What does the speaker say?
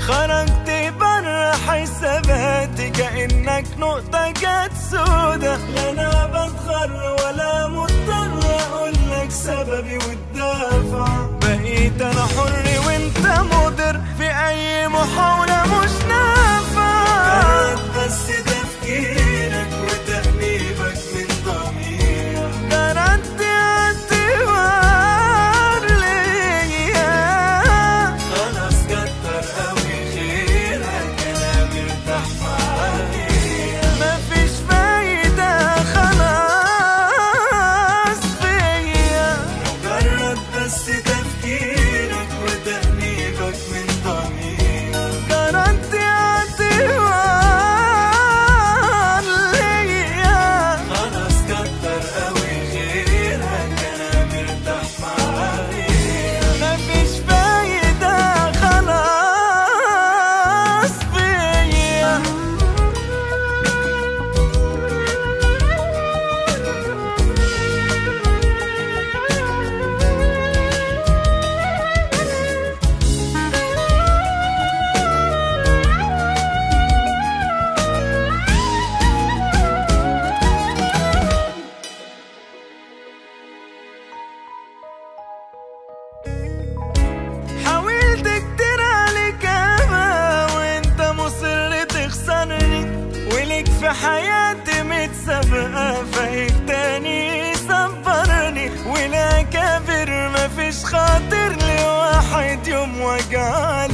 خرجت بره حساباتي كأنك نقطة جت سودا لا أنا بتغر ولا مضطر أقولك سببي والدافع بقيت أنا حر وأنت مضر في أي محاولة مش نافعة بس تفكيرك وتأنيبك من ضميرك جرت اعتبار ليا خلاص كتر قوي خيرك انا مرتاح معايا مفيش فايدة خلاص فيا مجرد بس تفكيرك وتأنيبك من ضميرك جرت اعتبار ليا خلاص كتر قوي غيرك انا مرتاح معايا مفيش فايدة خلاص فيا حاولت كتير عليك اما وانت مصر تخسرني وليك في حياتي متسابقة فايق تاني صبرني ولا كافر مفيش خاطر لواحد يوم وجعلي